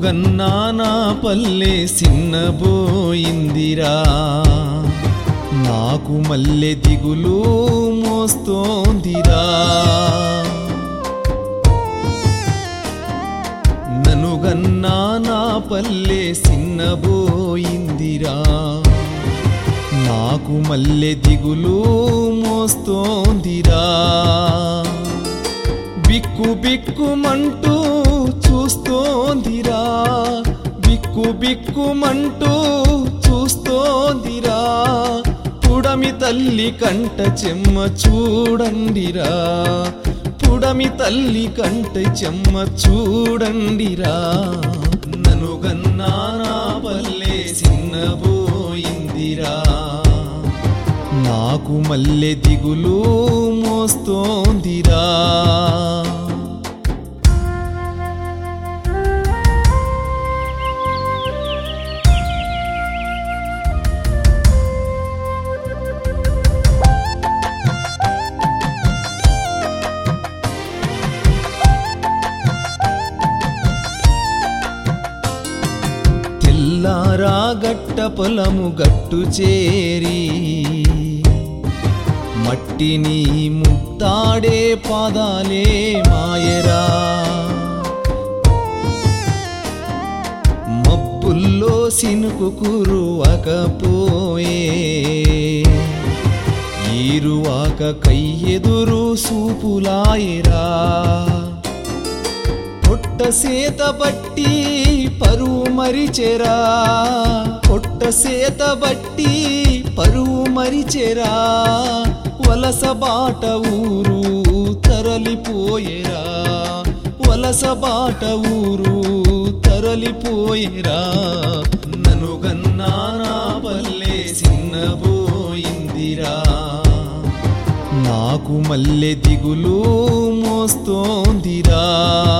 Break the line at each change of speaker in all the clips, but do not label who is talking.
ననుగన్నా నా పల్లె సిన్నబోయిందిరా నాకు మల్లె దిగులు మోస్తోందిరా ననుగన్నా నా పల్లె సిన్నబోయిందిరా నాకు మల్లె దిగులు మోస్తోందిరా బిక్కు బిక్కుమంటూ చూస్తోందిరా బిక్కు బిక్కుమంటూ చూస్తోందిరా పుడమి తల్లి కంట చెమ్మ చూడండిరా పుడమి తల్లి కంట చెమ్మ చూడండిరా నను గన్నా నా పల్లె చిన్నబోయిందిరా నాకు మల్లె దిగులు మోస్తోందిరా తెల్లారా గట్ట పొలము గట్టు చేరి మట్టిని ముత్తాడే పాదాలే మాయరా మబ్బుల్లో సినుకు కురువకపోయే ఈరువాక కయ్యెదురు సూపులాయరా పొట్ట సేత బట్టి పరువు మరిచెరా పొట్ట సేత బట్టి పరువు మరిచెరా వలస బాట ఊరు తరలిపోయేరా వలస బాట ఊరు తరలిపోయేరా నను గన్నా నా పల్లె చిన్నబోయిందిరా నాకు మల్లె దిగులు మోస్తోందిరా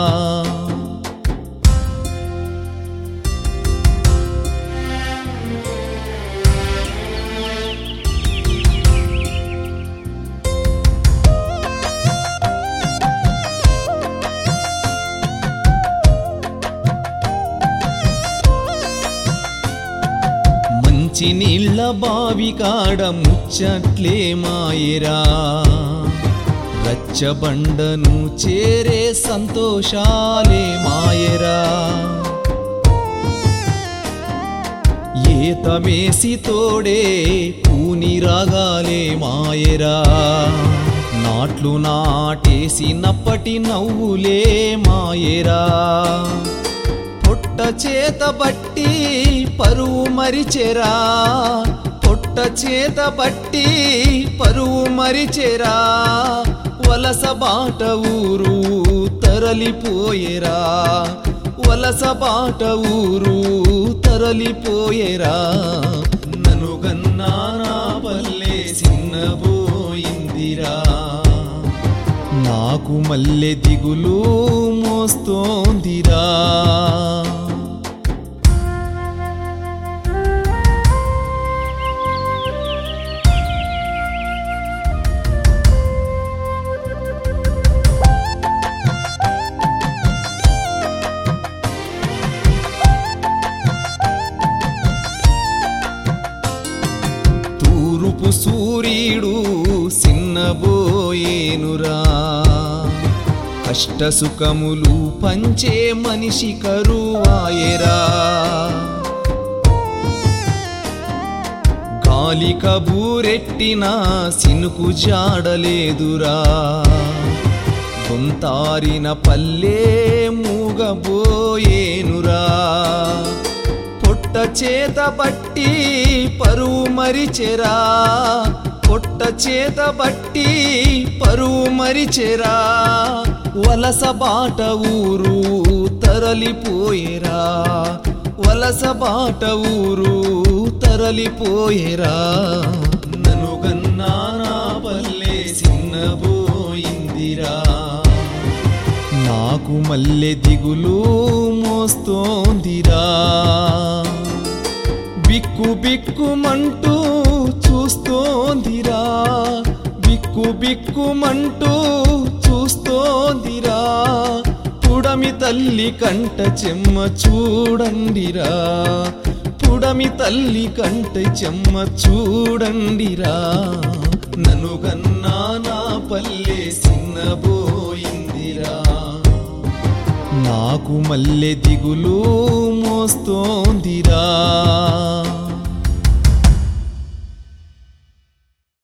మంచి నీళ్ళ బావి కాడ ముచ్చట్లే మాయరా రచ్చబండను చేరే సంతోషాలే మాయరా ఏతమేసి తోడే కూని రాగాలే మాయరా నాట్లు నాటేసినప్పటి నవ్వులే మాయరా పొట్ట చేత బట్టి పరువు మరిచెరా పొట్ట చేత బట్టి పరువు మరిచెరా వలస బాట ఊరు తరలిపోయేరా వలస బాట ఊరు తరలిపోయేరా నను గన్నా నా పల్లె చిన్నబోయిందిరా నాకు మల్లె దిగులు మోస్తోందిరా తూరుపు సూర్యుడు సిన్నబోయేనురా కష్ట సుఖములు పంచే మనిషి కరువాయరా గాలి కబూరెట్టిన సినుకు జాడలేదురా గొంతారిన పల్లె మూగబోయేనురా పొట్ట చేత బట్టి పరువు మరిచెరా పొట్ట చేత బట్టి పరువు మరిచెరా వలస బాట ఊరు తరలిపోయేరా వలస బాట ఊరు తరలిపోయేరా నను గన్నా నా పల్లె చిన్నబోయిందిరా నాకు మల్లె దిగులు మోస్తోందిరా బిక్కు బిక్కుమంటూ చూస్తోందిరా బిక్కు బిక్కుమంటూ చూస్తోందిరా పుడ పుడమి తల్లి కంట చెమ్మ చూడండిరా పుడమి తల్లి కంట చెమ్మ చూడండిరా నన్ను గన్నా నా పల్లె సిన్నబోయిందిరా నాకు మల్లె దిగులు మోస్తోందిరా